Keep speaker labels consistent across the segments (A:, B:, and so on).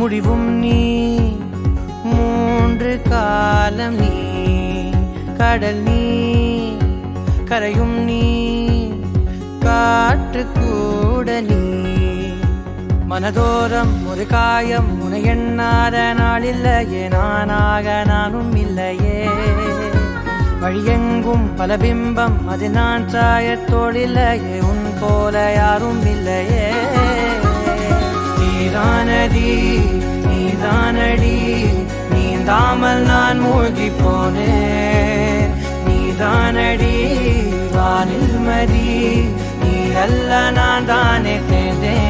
A: முடிவும் நீ மூன்று காலம் நீ கடல் நீ கரையும் நீ காற்று கூட நீ மனதோரம் ஒரு காயம் உன எண்ணாத நாளில்லையே நானாக நானும் இல்லையே வழியெங்கும் பல பிம்பம் அது நான் சாயத்தோடில்லையே உன் போல யாரும் இல்லையே நீதானடி நீதானடி நீந்தாமல் நான் மூழ்கி போனேன் நீதானடி வானில் மதி நீ அல்ல நான் தானே தேர்ந்தேன்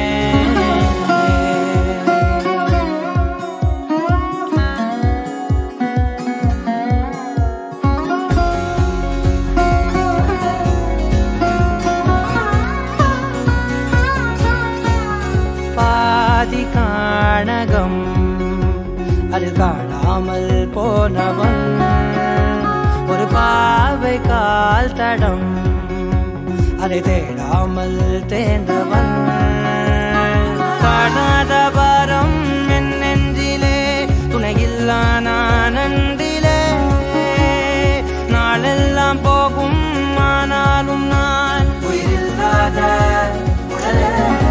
A: பாதி காணகம் அது காணாமல் போனவன் ஒரு பாவை கால் தடம் அதை தேடாமல் தேர்ந்தவன் காணாத பாரம் என் நெஞ்சிலே துணையில்லா நான் அன்றிலே நாளெல்லாம் போகும் ஆனாலும் நான் உயிரில்லாத உடலே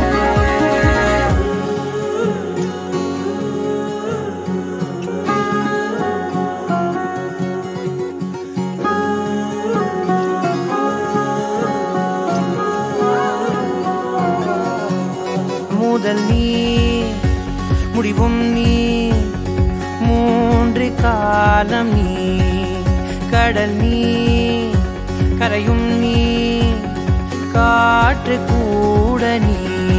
A: முதல் நீ முடிவும் நீ மூன்று காலம் நீ கடல் நீ கரையும் நீ காற்று கூட நீ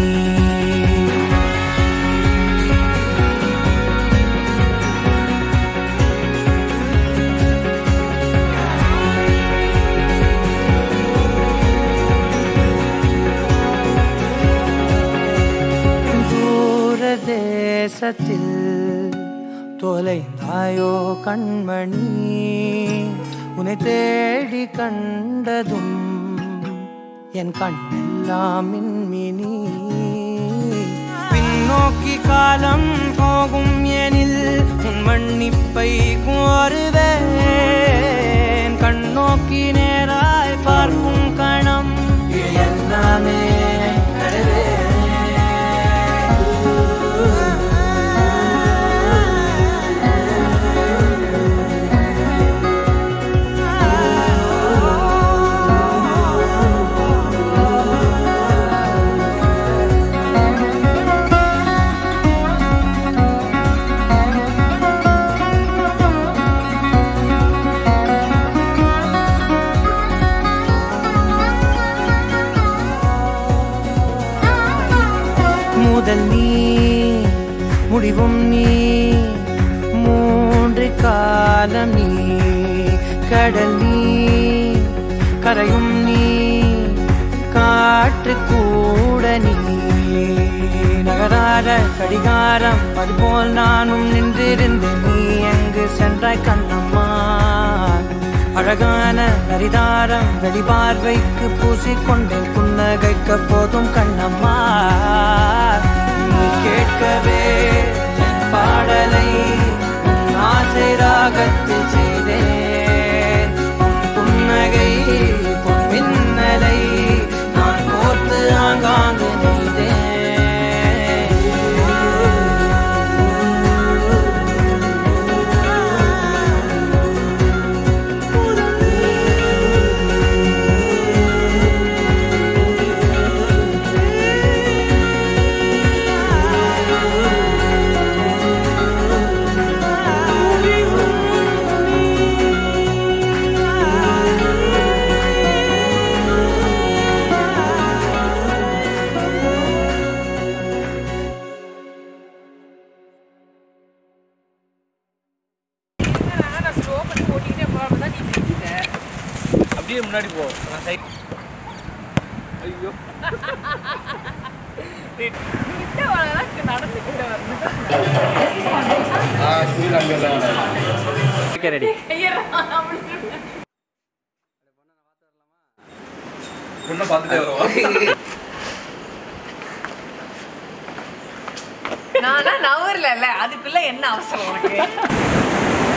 A: தூர தேசத்தில் தொலைந்தாயோ கண்மணி உன்னை தேடி கண்டதும் என் கண்ணெல்லாம் மின்மினி பின்னோக்கி காலம் போகும் எனில் உன் மன்னிப்பை கோருவேன் கண்ணோக்கி நேராய் பார்க்கும் கணம் இது எல்லாமே கடவே முதல் நீ முடிவும் நீ மூன்று காலம் நீ கடல் நீ கரையும் நீ காற்று கூட நீ நகராத கடிகாரம் அதுபோல் நானும் நின்றிருந்தேன் நீ எங்கு சென்றாய் கண்ணம்மா அழகான நரிதாரம் வெளிபார்வைக்கு பூசிக்கொண்டேன் புன்னகைக்க போதும் கண்ணம்மா நீ கேட்கவே என் பாடலை உன் ஆசை ராகத்தில் செய்தேன் உன் புன்னகை பொன் மின்னலை நான் கோர்த்து ஆங்காங்கு நெய்தேன்
B: நான் ஸ்லோ பண்ணி ஓட்டிக்கிட்டே போகாம தான் நீ திட்டிட்ட
C: அப்படியே முன்னாடி போ நான் சைட் ஐயோ
B: கிட்ட வரலாம் நடந்துக்கிட்ட வரணும்
C: ஓகே ரெடி
B: ஐயா அப்படின்னு
C: பொண்ணை பார்த்துட்டே வருவா
B: நானா நவர்ல அதுக்குள்ள என்ன அவசரம் உனக்கு